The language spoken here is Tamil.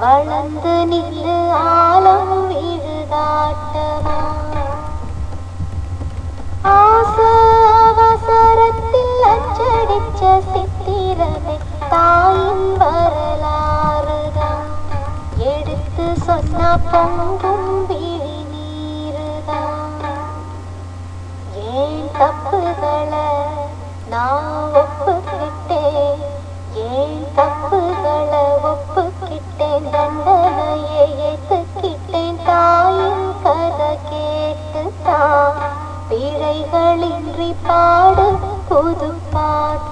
வளர்ந்து நில்லு ஆலம் விழுதாட்டமா ஆச அவசரத்தில் அச்சடிச்ச சித்திரமே தாயின் வரலாறுதான் எடுத்து சொன்ன பொங்கும் விழி நீருதான் ஏன் தப்புகளை நான் ஒப்புக்கிட்டேன் ஏன் தப்புகளை ஒப்புக்கிட்டேன் தண்டனையை ஏத்துக்கிட்டேன் தாயின் கதை கேட்டுத்தான் பிழைகளின்றி பாடு புது பாட்டு